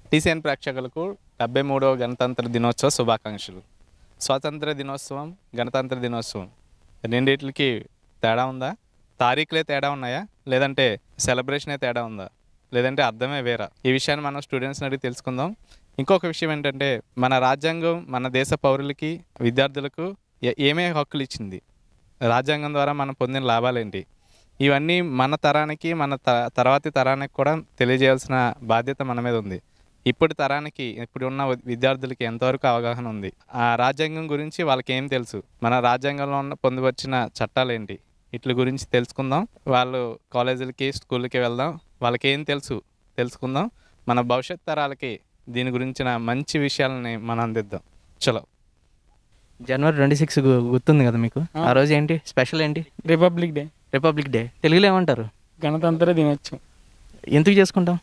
TCN ప్రేక్షకులకు డెబ్బై మూడవ గణతంత్ర దినోత్సవ శుభాకాంక్షలు స్వాతంత్ర దినోత్సవం గణతంత్ర దినోత్సవం రెండిట్లకి తేడా ఉందా తారీఖులే తేడా ఉన్నాయా లేదంటే సెలబ్రేషనే తేడా ఉందా లేదంటే అర్థమే వేరా ఈ విషయాన్ని మనం స్టూడెంట్స్ని అడిగి తెలుసుకుందాం ఇంకొక విషయం ఏంటంటే మన రాజ్యాంగం మన దేశ పౌరులకి విద్యార్థులకు ఏ- ఏమేమి హక్కులు ఇచ్చింది రాజ్యాంగం ద్వారా మనం పొందిన లాభాలేంటి ఇవన్నీ మన తరానికి మన త తర్వాతి తరానికి కూడా తెలియజేయాల్సిన బాధ్యత మన మీద ఉంది ఇప్పుడు తరానికి ఇప్పుడు ఉన్న విద్యార్థులకి ఎంతవరకు అవగాహన ఉంది ఆ రాజ్యాంగం గురించి వాళ్ళకి ఏం తెలుసు మన రాజ్యాంగంలో ఉన్న పొందుపరిచిన చట్టాలు ఏంటి ఇట్ల గురించి తెలుసుకుందాం వాళ్ళు కాలేజీలకి స్కూల్కి వెళ్దాం వాళ్ళకి ఏం తెలుసు తెలుసుకుందాం మన భవిష్యత్ తరాలకి దీని గురించిన మంచి విషయాలని మనం అందిద్దాం చలో జనవరి ట్వంటీ సిక్స్ గుర్తుంది కదా మీకు ఆ రోజు ఏంటి స్పెషల్ ఏంటి రిపబ్లిక్ డే రిపబ్లిక్ డే తెలుగులో ఏమంటారు గణతంత్ర దినోత్సవం ఎందుకు చేసుకుంటాం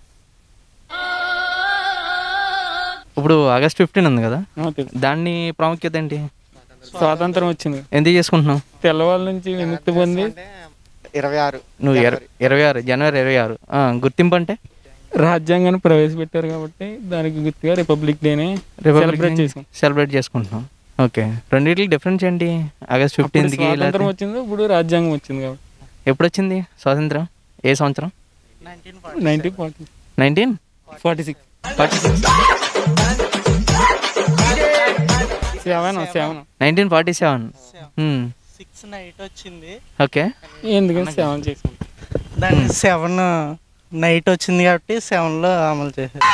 ఇప్పుడు ఆగస్ట్ ఫిఫ్టీన్ ఉంది కదా ఆ, తెలుసు దాన్ని ప్రాముఖ్యత ఏంటి స్వాతంత్రం వచ్చింది ఎందుకు చేసుకుంటున్నాం తెల్లవాళ్ళ నుంచి విముక్తి పొంది ఇరవై ఆరు నువ్వు ఇర ఇరవై ఆరు జనవరి ఇరవై ఆరు ఆ, గుర్తింపు అంటే రాజ్యాంగాన్ని ప్రవేశపెట్టారు కాబట్టి దానికి గుర్తుగా రిపబ్లిక్ డేని సెలబ్రేట్ చేసాం సెలబ్రేట్ చేసుకుంటున్నాం ఓకే రెండింటికి డిఫరెన్స్ ఏంటి ఆగస్ట్ అప్పుడు ఫిఫ్టీన్త్కి స్వాతంత్రం వచ్చింది ఇప్పుడు రాజ్యాంగం వచ్చింది కాబట్టి ఎప్పుడు వచ్చింది స్వాతంత్రం ఏ సంవత్సరం nineteen forty nineteen forty six forty six seven seven nineteen forty seven six night వచ్చింది ఓకే ఎందుకని సెవెన్ చేసాం దాన్ని సెవెన్ నైట్ వచ్చింది కాబట్టి సెవెన్లో అమలు చేశారు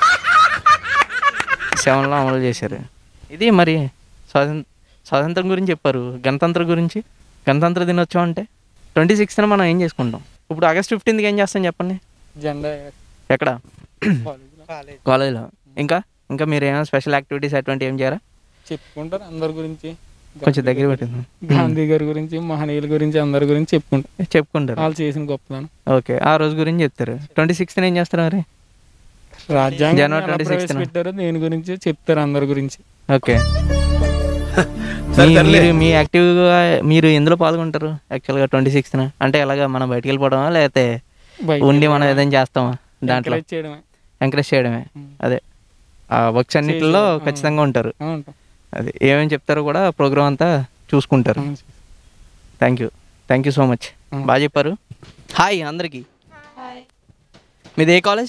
సెవెన్లో అమలు చేశారు ఇది మరి స్వాతంత్ర స్వాతంత్రం గురించి చెప్పారు గణతంత్రం గురించి గణతంత్ర దినోత్సవం అంటే ట్వంటీ సిక్స్త్న మనం ఏం చేసుకుంటాం ఇప్పుడు ఆగస్ట్ ఫిఫ్టీన్త్కి ఏం చేస్తాం చెప్పండి జెండా ఎక్కడ కాలేజీలో కాలేజ్ కాలేజ్లో ఇంకా ఇంకా మీరు ఏమైనా స్పెషల్ యాక్టివిటీస్ అటువంటి ఏం చేయరా చెప్పుకుంటారు అందరి గురించి కొంచెం దగ్గర పెట్టింది గాంధీ గారి గురించి మహనీయుల గురించి అందరి గురించి చెప్పుకుంటారు చెప్పుకుంటారు వాళ్ళు చేసిన గొప్పదనం ఓకే ఆ రోజు గురించి చెప్తారు ట్వంటీ సిక్స్త్ ఏం చేస్తారు మరి రాజ్యాంగం జనవరి ఎలా 26న. ప్రవేశపెట్టారో దేని గురించి చెప్తారు అందరి గురించి ఓకే మీ- మీరు మీ యాక్టివ్గా మీరు ఎందులో పాల్గొంటారు యాక్చువల్గా ట్వంటీ సిక్స్త్న అంటే ఎలాగా మనం బయటికి వెళ్ళిపోవడమా లేకపోతే బయటికి ఉండి మనం ఏదైనా చేస్తామా దాంట్లో encourage చేయడమే ఎంకరేజ్ చేయడమే ఉమ్. అదే ఆ వర్క్స్ అన్నిటిలో చేసి, ఆ. ఖచ్చితంగా ఉంటారు ఆ, ఉంటాం. అది ఏమేమి చెప్తారో కూడా ప్రోగ్రామ్ అంతా చూసుకుంటారు ఆ, thank you thank you so much ఆ. బాగా చెప్పారు హాయ్ అందరికీ మీది ఏ కాలేజ్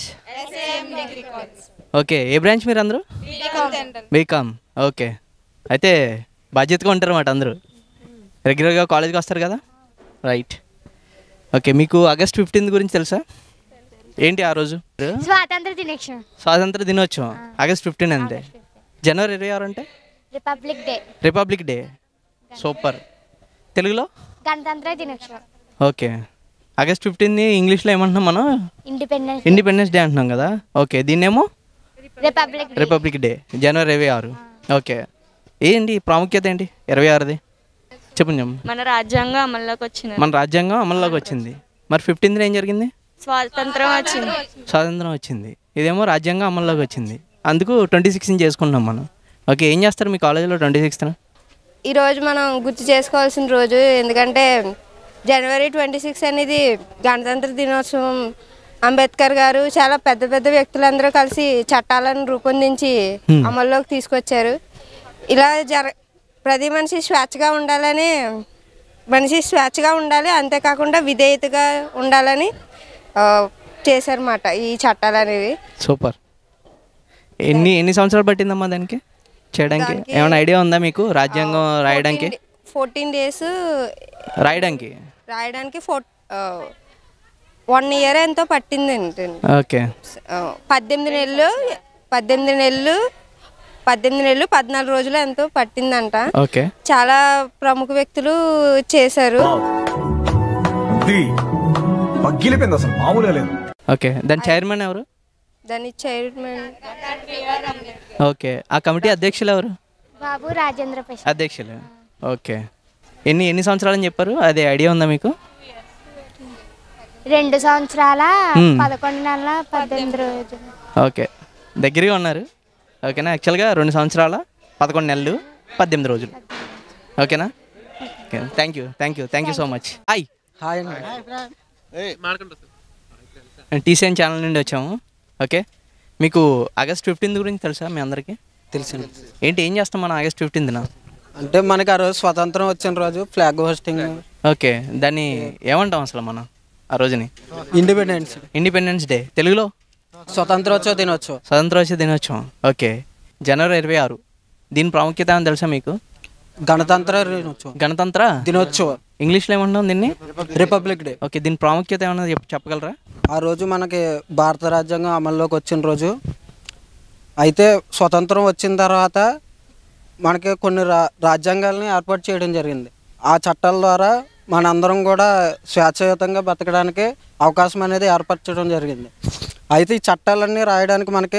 ఓకే ఏ బ్రాంచ్ మీరు అందరూ బీకామ్ ఓకే అయితే బాధ్యతగా ఉంటారు అన్నమాట అందరూ రెగ్యులర్గా కాలేజ్కి వస్తారు కదా రైట్ ఓకే మీకు ఆగస్ట్ ఫిఫ్టీన్త్ గురించి తెలుసా ఏంటి ఆ రోజు స్వాతంత్ర దినోత్సవం స్వాతంత్ర దినోత్సవం ఆగస్ట్ ఫిఫ్టీన్ అంతే జనవరి ఇరవై ఆరు అంటే Republic Day Republic Day super తెలుగులో గణతంత్ర దినోత్సవం ఓకే ఆగస్ట్ ఫిఫ్టీన్ని ఇంగ్లీష్లో ఏమంటున్నాం మనం ఇండిపెండెన్స్ ఇండిపెండెన్స్ డే అంటున్నాం కదా ఓకే దీన్నేమో రిపబ్లిక్ డే రిపబ్లిక్ డే జనవరి ఇరవై ఆరు ఓకే ఏంటి ప్రాముఖ్యత ఏంటి ఇరవై ఆరుది చెప్పండి చెప్పండి. మన రాజ్యాంగం అమల్లోకి వచ్చింది మన రాజ్యాంగం అమల్లోకి వచ్చింది మరి ఫిఫ్టీన్త్ ఏం జరిగింది స్వాతంత్రం వచ్చింది స్వాతంత్రం వచ్చింది ఇదేమో రాజ్యాంగం అమల్లోకి వచ్చింది అందుకు ట్వంటీ సిక్స్ని చేసుకుంటున్నాం మనం ఓకే ఏం చేస్తారు మీ కాలేజీలో ట్వంటీ సిక్స్త్న ఈరోజు మనం గుర్తు చేసుకోవాల్సిన రోజు ఎందుకంటే జనవరి ట్వంటీ సిక్స్ అనేది గణతంత్ర దినోత్సవం అంబేద్కర్ గారు చాలా పెద్ద పెద్ద వ్యక్తులందరూ కలిసి చట్టాలను రూపొందించి అమల్లోకి తీసుకొచ్చారు ఇలా జర ప్రతి మనిషి స్వేచ్ఛగా ఉండాలని మనిషి స్వేచ్ఛగా ఉండాలి అంతేకాకుండా విధేయతగా ఉండాలని ఆ, చేశారన్నమాట ఈ చట్టాలు అనేవి సూపర్ ఎన్ని ఎన్ని సంవత్సరాలు పట్టిందమ్మా దానికి చేయడానికి ఏమైనా ఐడియా ఉందా మీకు రాజ్యాంగం రాయడానికి ఫోర్టీన్ డేస్ రాయడానికి రాయడానికి ఫోర్ వన్ ఇయర్ ఎంతో పట్టిందండి ఓకే ఆ, పద్దెనిమిది నెలలు పద్దెనిమిది నెలలు పద్దెనిమిది నెలలు పద్నాలుగు రోజులు ఎంతో పట్టిందంట ఓకే చాలా ప్రముఖ వ్యక్తులు చేశారు ఇది పగ్గిలిపోయింది అసలు మామూలుగా లేదు ఓకే దాని చైర్మన్ ఎవరు దాని చైర్మన్ ఓకే ఆ కమిటీ అధ్యక్షులు ఎవరు బాబు రాజేంద్ర ప్రసాద్ అధ్యక్షులు ఓకే ఎన్ని ఎన్ని సంవత్సరాలని చెప్పారు అదే ఐడియా ఉందా మీకు రెండు సంవత్సరాల Hmm. పదకొండు నెలల పద్దెనిమిది రోజులు ఓకే దగ్గరగా ఉన్నారు ఓకేనా యాక్చువల్గా రెండు సంవత్సరాల పదకొండు నెలలు పద్దెనిమిది రోజులు ఓకేనా okay thank you thank you thank you so much hi hi TCN channel నుండి వచ్చాము ఓకే మీకు ఆగస్ట్ ఫిఫ్టీన్త్ గురించి తెలుసా మీ అందరికీ తెలిసింది ఏంటి ఏం చేస్తాం మనం ఆగస్ట్ ఫిఫ్టీన్త్న అంటే మనకి ఆ రోజు స్వతంత్రం వచ్చిన రోజు ఫ్లాగ్ హోస్టింగ్ ఓకే దాన్ని ఏమంటాం అసలు మనం ఆ రోజుని ఇండిపెండెన్స్ ఇండిపెండెన్స్ డే తెలుగులో స్వతంత్రోత్సవ దినోత్సవం స్వతంత్రోత్సవ దినోత్సవం ఓకే జనవరి ఇరవై ఆరు దీని ప్రాముఖ్యత ఏమని తెలుసా మీకు గణతంత్ర దినోత్సవం గణతంత్ర దినోత్సవం ఇంగ్లీష్లో ఏమంటాం దీన్ని రిపబ్లిక్ డే ఓకే దీని ప్రాముఖ్యత ఏమన్నా చెప్ చెప్పగలరా ఆ రోజు మనకి భారత రాజ్యాంగం అమల్లోకి వచ్చిన రోజు అయితే స్వతంత్రం వచ్చిన తర్వాత మనకి కొన్ని రా రాజ్యాంగాల్ని ఏర్పాటు చేయడం జరిగింది ఆ చట్టాల ద్వారా మనందరం కూడా స్వేచ్ఛాయుతంగా బతకడానికి అవకాశం అనేది ఏర్పరచడం జరిగింది అయితే ఈ చట్టాలన్నీ రాయడానికి మనకి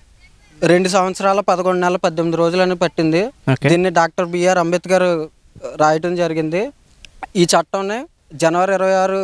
రెండు సంవత్సరాల పదకొండు నెలల పద్దెనిమిది రోజులని పట్టింది Okay. దీన్ని డాక్టర్ బిఆర్ అంబేద్కర్ రాయటం జరిగింది ఈ చట్టంని జనవరి ఇరవై ఆరు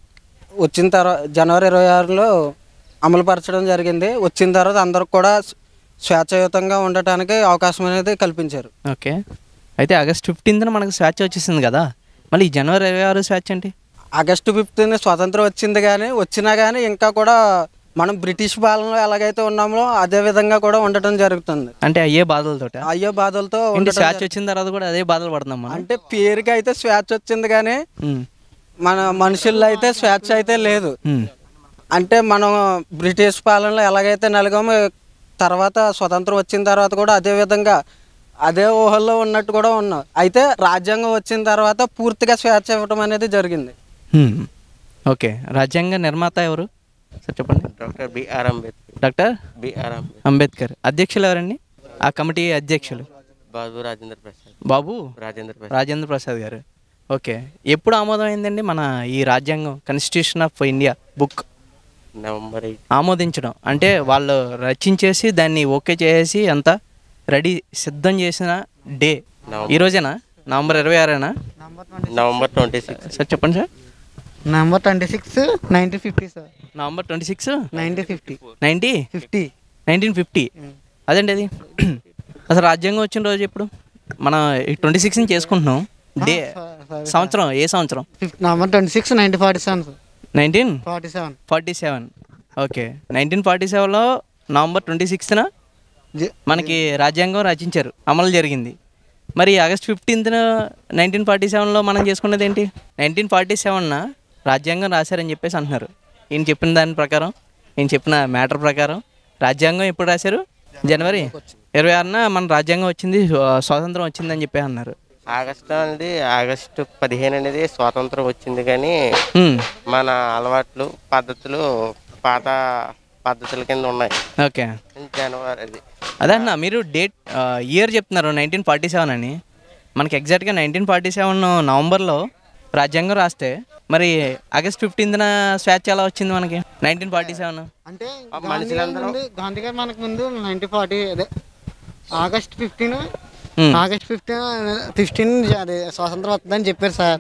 వచ్చిన తర్వాత జనవరి ఇరవై ఆరులో అమలుపరచడం జరిగింది వచ్చిన తర్వాత అందరికి కూడా స్వేచ్ఛాయుతంగా ఉండటానికి అవకాశం అనేది కల్పించారు ఓకే అయితే ఆగస్ట్ ఫిఫ్టీన్త్న మనకు స్వేచ్ఛ వచ్చేసింది కదా మళ్ళీ ఈ జనవరి ఇరవై ఆరు స్వేచ్ఛ ఏంటి ఆగస్టు ఫిఫ్టీన్ స్వాతంత్రం వచ్చింది కానీ వచ్చినా కానీ ఇంకా కూడా మనం బ్రిటిష్ పాలనలో ఎలాగైతే ఉన్నామో అదే విధంగా కూడా ఉండటం జరుగుతుంది అంటే అయ్యే బాధలతోట అయ్యో బాధలతో ఏంటి ఉండటం స్వేచ్ఛ జరుగుతుంది. వచ్చిన తర్వాత కూడా అదే బాధలు పడుతున్నాం మనం అంటే పేరుకి అయితే స్వేచ్ఛ వచ్చింది కానీ ఉమ్, మన మనుషుల్లో అయితే స్వేచ్ఛ అయితే లేదు ఉమ్, అంటే మనం బ్రిటిష్ పాలనలో ఎలాగైతే నలిగామో తర్వాత స్వతంత్రం వచ్చిన తర్వాత కూడా అదే విధంగా అదే ఊహల్లో ఉన్నట్టు కూడా ఉన్నాం అయితే రాజ్యాంగం వచ్చిన తర్వాత పూర్తిగా స్వేచ్ఛ ఇవ్వటం అనేది జరిగింది ఉమ్. ఓకే రాజ్యాంగ నిర్మాత ఎవరు సార్ చెప్పండి doctor BR Ambedkar doctor BR Ambedkar Ambedkar అధ్యక్షులు ఎవరండి ఆ కమిటీ అధ్యక్షులు బాబు రాజేంద్ర ప్రసాద్ బాబు రాజేంద్ర ప్రసాద్ రాజేంద్ర ప్రసాద్ గారు ఓకే ఎప్పుడు ఆమోదం అయిందండి మన ఈ రాజ్యాంగం constitution of India book November eight ఆమోదించడం అంటే వాళ్ళు రచించేసి దాన్ని ఓకే చేసి అంతా రెడీ సిద్ధం చేసిన డే ఈ రోజేనా నవంబర్ ఇరవై ఆరేనా నవంబర్ ట్వంటీ సిక్స్ సార్ చెప్పండి sir November twenty six nineteen fifty sir November twenty six nineteen fifty ninety fifty nineteen fifty అదండి అది అసలు రాజ్యాంగం వచ్చిన రోజు ఎప్పుడు మనం ట్వంటీ సిక్స్ని చేసుకుంటున్నాం డే సంవత్సరం ఏ సంవత్సరం November twenty six nineteen forty seven sir nineteen forty seven forty seven okay nineteen forty సెవెన్లో నవంబర్ ట్వంటీ సిక్స్త్న మనకి రాజ్యాంగం రచించారు అమలు జరిగింది మరి ఆగస్ట్ ఫిఫ్టీన్త్న నైన్టీన్ ఫార్టీ సెవెన్లో మనం చేసుకున్నది ఏంటి నైన్టీన్ ఫార్టీ సెవెన్న రాజ్యాంగం రాశారని చెప్పేసి అంటున్నారు ఈయన చెప్పిన దాని ప్రకారం ఈయన చెప్పిన మ్యాటర్ ప్రకారం రాజ్యాంగం ఎప్పుడు రాశారు జనవరి ఇరవై ఆరున మన రాజ్యాంగం వచ్చింది స్వ- స్వాతంత్రం వచ్చిందని చెప్పి అన్నారు ఆగస్టు అనేది ఆగస్టు పదిహేను అనేది స్వాతంత్రం వచ్చింది కానీ హ్మ్. మన అలవాట్లు పద్ధతులు పాత పద్ధతుల కింద ఉన్నాయి ఓకే జనవరి అది అదే అన్న మీరు డేట్ ఇయర్ చెప్తున్నారు నైన్టీన్ ఫార్టీ సెవెన్ అని మనకి ఎగ్జాక్ట్గా నైన్టీన్ ఫార్టీ సెవెన్ నవంబర్లో రాజ్యాంగం రాస్తే మరి ఆగస్ట్ ఫిఫ్టీన్త్న స్వేచ్ఛ ఎలా వచ్చింది మనకి నైన్టీన్ ఫార్టీ సెవెన్ అంటే గాంధీ గారి ముందు గాంధీ గారు మనకు ముందు నైన్టీన్ ఫార్టీ అదే August fifteen Hmm. August fifteen fifteen అదే స్వాతంత్రం వస్తుందని చెప్పారు సార్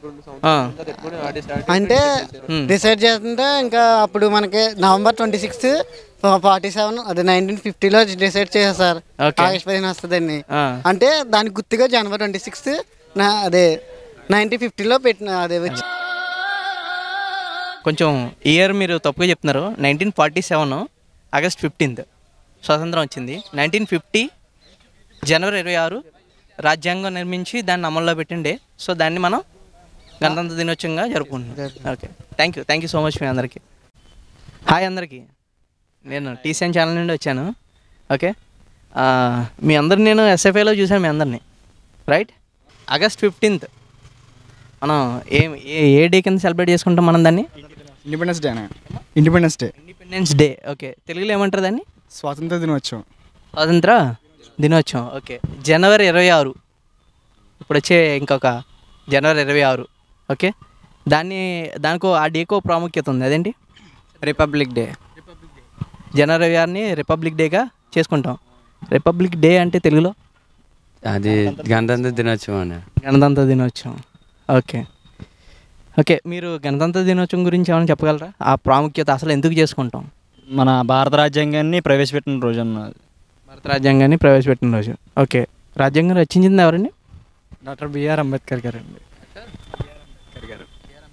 అంటే డిసైడ్ చేస్తుంటే ఇంకా అప్పుడు మనకి November twenty sixth forty seven అదే నైన్టీన్ ఫిఫ్టీలో డిసైడ్ చేశారు సార్ Okay. ఆగస్ట్ పదిహేను వస్తుందండి ఆ. అంటే దానికి గుర్తుగా జనవరి ట్వంటీ సిక్స్త్ నా అదే నైన్టీన్ ఫిఫ్టీలో పెట్టిన అదే వచ్చి కొంచెం ఇయర్ మీరు తప్పుగా చెప్తున్నారు nineteen forty seven August fifteenth స్వాతంత్రం వచ్చింది నైన్టీన్ ఫిఫ్టీ జనవరి ఇరవై ఆరు రాజ్యాంగం నిర్మించి దాన్ని అమల్లో పెట్టిండే సో దాన్ని మనం గణతంత్ర దినోత్సవంగా జరుపుకుంటున్నాం okay thank you thank you so much మీ అందరికీ హాయ్ అందరికీ నేను టీసీఎన్ ఛానల్ నుండి వచ్చాను ఓకే ఆ, మీ అందరిని నేను ఎస్ఎఫ్ఐలో చూశాను మీ అందరినీ రైట్ ఆగస్ట్ ఫిఫ్టీన్త్ మనం ఏ ఏ ఏ డే కింద సెలబ్రేట్ చేసుకుంటాం మనం దాన్ని Independence Day Independence Day Independence Day okay తెలుగులో ఏమంటారు దాన్ని స్వాతంత్ర దినోత్సవం స్వాతంత్ర దినోత్సవం ఓకే జనవరి ఇరవై ఆరు ఇప్పుడు వచ్చే ఇంకొక జనవరి ఇరవై ఆరు ఓకే దాన్ని దానికో ఆ డేకో ప్రాముఖ్యత ఉంది అదేంటి రిపబ్లిక్ డే జనవరి ఇరవై ఆరుని రిపబ్లిక్ డేగా చేసుకుంటాం రిపబ్లిక్ డే అంటే తెలుగులో అది గణతంత్ర దినోత్సవం అని గణతంత్ర దినోత్సవం ఓకే ఓకే మీరు గణతంత్ర దినోత్సవం గురించి ఏమైనా చెప్పగలరా ఆ ప్రాముఖ్యత అసలు ఎందుకు చేసుకుంటాం మన భారత రాజ్యాంగాన్ని ప్రవేశపెట్టిన రోజు అన్నది భారత రాజ్యాంగాన్ని ప్రవేశపెట్టిన రోజు ఓకే రాజ్యాంగం రచించింది ఎవరండి డాక్టర్ బిఆర్ అంబేద్కర్ గారు అండి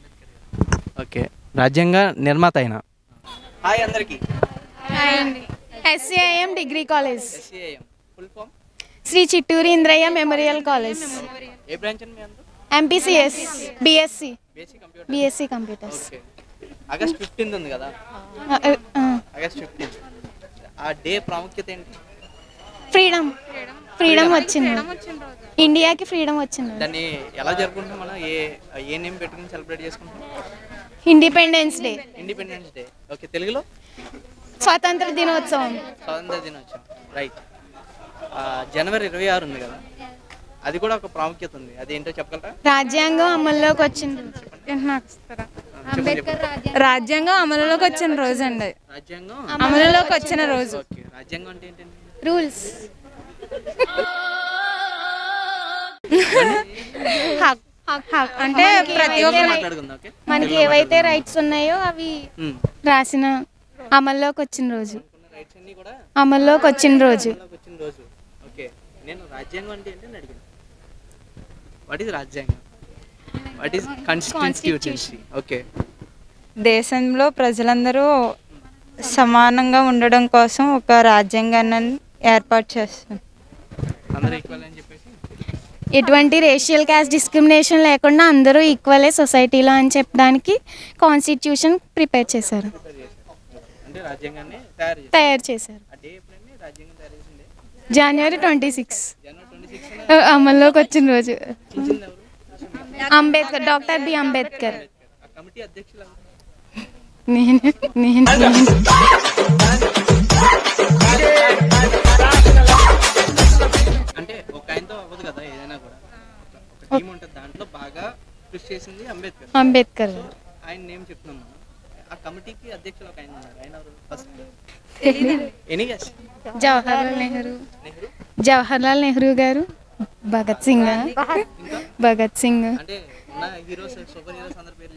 ఓకే రాజ్యాంగ నిర్మాత అయిన హాయ్ అందరికి SCIM degree college SCIM full form Sri Chitturi Indraiah memorial college ఏ బ్రాంచ్ అండి మీ అందరూ MPCS BSc basic computer BSc computers okay August fifteenth ఉంది కదా ఆగస్ట్ ఫిఫ్టీన్త్ ఆ డే ప్రాముఖ్యత ఏంటి ఫ్రీడమ్ ఫ్రీడమ్ వచ్చింది ఇండియాకి ఫ్రీడమ్ వచ్చింది దాన్ని ఎలా జరుపుకుంటాం మనం ఏ ఏ నేమ్ పెట్టుకుని సెలబ్రేట్ చేసుకుంటాం Independence Day Independence Day okay తెలుగులో స్వాతంత్ర దినోత్సవం స్వాతంత్ర దినోత్సవం రైట్ జనవరి ఇరవై ఆరు ఉంది కదా అది కూడా ఒక ప్రాముఖ్యత ఉంది అది ఏంటో చెప్పగలరా రాజ్యాంగం అమల్లోకి వచ్చింది అంబేద్కర్ రాజ్యాంగం అమలులోకి వచ్చిన రోజు అండి రాజ్యాంగం అమలులోకి వచ్చిన రోజు ఓకే రాజ్యాంగం అంటే ఏంటండి రూల్స్ అంటే ప్రతి ఒక్క మాట్లాడుకుందాం ఓకే మనకి ఏవైతే రైట్స్ ఉన్నాయో అవి మ్మ్. రాసిన అమల్లోకి వచ్చిన రోజు అమల్లోకి వచ్చిన రోజు వచ్చిన రోజు ఓకే నేను రాజ్యాంగం అంటే ఏంటని అడిగాను వాట్ ఈస్ రాజ్యాంగం వాట్ ఈస్ కాన్స్టిట్యూషన్సీ ఓకే దేశంలో ప్రజలందరూ సమానంగా ఉండడం కోసం ఒక రాజ్యాంగాన్ని ఏర్పాటు చేస్తుంది అందరూ ఈక్వల్ అని చెప్పేసి ఎటువంటి రేషియల్ క్యాస్ట్ డిస్క్రిమినేషన్ లేకుండా అందరూ ఈక్వలే సొసైటీలో అని చెప్పడానికి కాన్స్టిట్యూషన్ ప్రిపేర్ చేశారు అంటే రాజ్యాంగాన్ని తయారు చేశారు తయారు చేశారు ఆ డే ఎప్పుడండి రాజ్యాంగం తయారు చేసింది జనవరి ట్వంటీ సిక్స్ అమల్లోకి వచ్చిన రోజు అంబేద్కర్ డాక్టర్ బి అంబేద్కర్ ఆ కమిటీ అధ్యక్షులు ఎవరు? నేను నేను నేను అంటే ఒక ఆయనతో అవ్వదు కదా ఏదైనా కూడా ఒక టీం ఉంటుంది దాంట్లో బాగా కృషి చేసింది అంబేద్కర్ అంబేద్కర్ ఆయన నేమ్ చెప్తున్నాం మనం ఆ కమిటీకి అధ్యక్షులు ఒక ఆయన ఉన్నారు ఆయన ఎవరు ఫస్ట్ తెలీదు. ఎనీ గెస్ జవహర్లాల్ నెహ్రూ జవహర్లాల్ నెహ్రూ గారు భగత్ సింగ్ భగత్ సింగ్ అంటే ఉన్న హీరోస్ సూపర్ హీరోస్ అందరి పేర్లు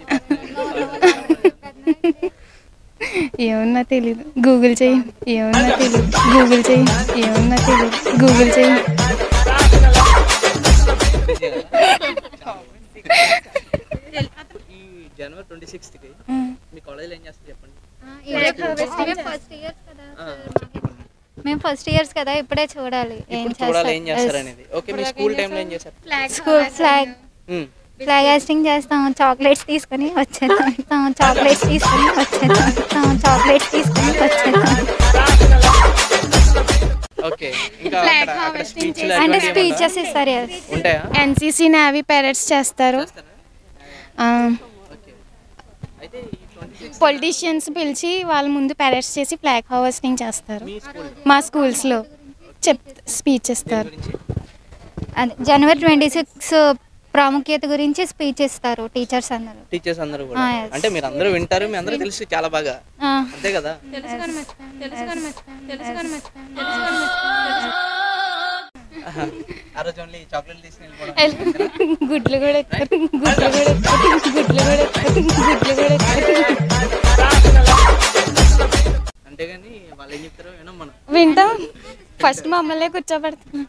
ఏమన్నా తెలీదు గూగుల్ చెయ్యి ఏమన్నా తెలీదు గూగుల్ చెయ్యి ఏమన్నా తెలీదు గూగుల్ చెయ్యి ఈ జనవరి ట్వంటీ సిక్స్త్ కి మీ కాలేజీలో ఏం చేస్తారు చెప్పండి ఫస్ట్ ఇయర్స్ కదా ఆ, మేము ఫస్ట్ ఇయర్స్ కదా ఇప్పుడే చూడాలి ఏం ఇప్పుడు చూడాలి ఏం చేస్తారు అనేది ఓకే మీ స్కూల్ టైంలో ఏం చేశారు స్కూల్ ఫ్లాగ్ మ్మ్. ఫ్లాగ్ హాస్టింగ్ చేస్తాం చాక్లెట్స్ తీసుకొని వచ్చేస్తాం చాక్లెట్స్ తీసుకొని వచ్చేస్తాం చాక్లెట్స్ తీసుకొని వచ్చేస్తాం ఓకే ఇంకా అక్కడ అక్కడ స్పీచ్లు అంటే స్పీచెస్ ఇస్తారు yes. ఉంటాయా ఎన్సీసీ నేవీ పెరేడ్స్ చేస్తారు పొలిటీషియన్స్ పిలిచి వాళ్ళ ముందు పెరేడ్స్ చేసి ఫ్లాగ్ హావెస్టింగ్ చేస్తారు మా స్కూల్స్లో చెప్ స్పీచ్ ఇస్తారు అదే జనవరి ట్వంటీ సిక్స్ ప్రాముఖ్యత గురించి స్పీచ్ ఇస్తారు టీచర్స్ అందరూ టీచర్స్ అందరూ కూడా ఆ, yes. అంటే మీరు అందరూ వింటారు మీ అందరూ తెలుసు చాలా బాగా ఆ. అంతే కదా ఆహా. ఆ రోజు ఓన్లీ చాక్లెట్ తీసుకుని వెళ్ళిపోవడం గుడ్లు కూడా ఎత్తారు గుడ్లు కూడా ఎత్తారు గుడ్లు కూడా ఎత్తారు గుడ్లు కూడా ఎత్తారు అంతేగాని వాళ్ళు ఏం చెప్తారో వినం మనం వింటాం ఫస్ట్ మమ్మల్ని కూర్చోబెడుతున్నాం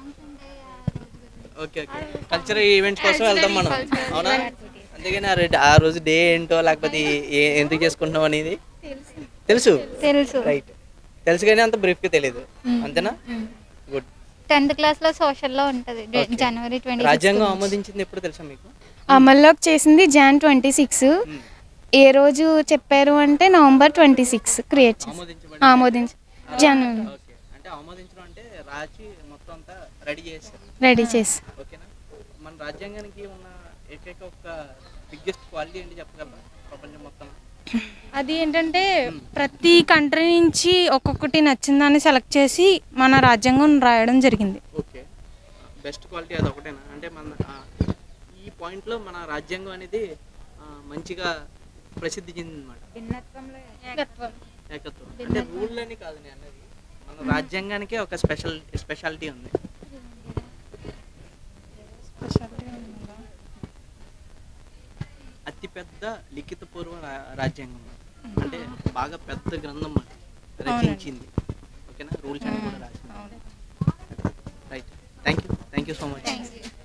ఓకే ఓకే కల్చరల్ ఈవెంట్స్ కోసం వెళ్తాం మనం అవునా అంతేగాని ఆ రెడ్- ఆ రోజు డే ఏంటో లేకపోతే ఏ- ఎందుకు చేసుకుంటున్నాం అనేది తెలుసు తెలుసు రైట్ తెలుసు కానీ అంత బ్రీఫ్గా తెలియదు అంతేనా గుడ్ టెన్త్ క్లాస్ లో సోషల్ లో ఉంటది జనవరి ట్వంటీ రాజ్యాంగం ఆమోదించింది ఎప్పుడు తెలుసా మీకు అమల్లోకి చేసింది జాన్ ట్వంటీ సిక్స్ ఏ రోజు చెప్పారు అంటే నవంబర్ ట్వంటీ సిక్స్ క్రియేట్ చేసి ఆమోదించ జనవరి ఓకే అంటే ఆమోదించడం అంటే రాచి మొత్తం అంతా రెడీ చేశారు రెడీ చేసి ఓకేనా మన రాజ్యాంగానికి ఉన్న ఏకైక ఒక బిగ్గెస్ట్ క్వాలిటీ ఏంటి చెప్పగలరా ప్రపంచం మొత్తం అది ఏంటంటే ప్రతి కంట్రీ నుంచి ఒక్కొక్కటి నచ్చిందాన్ని సెలెక్ట్ చేసి మన రాజ్యాంగం రాయడం జరిగింది ఓకే బెస్ట్ క్వాలిటీ అది ఒకటేనా అంటే మన ఆ, ఈ పాయింట్లో మన రాజ్యాంగం అనేది ఆ, మంచిగా ప్రసిద్ధి చెందిందన్నమాట ఏకత్వం అంటే రూల్ అని కాదు నేను అనేది మన రాజ్యాంగానికే ఒక స్పెషల్ స్పెషాలిటీ ఉంది అతిపెద్ద లిఖిత పూర్వ రా- రాజ్యాంగం అంటే బాగా పెద్ద గ్రంథం అది రచించింది ఓకేనా రూల్స్ అని కూడా రాసింది right thank you thank you so much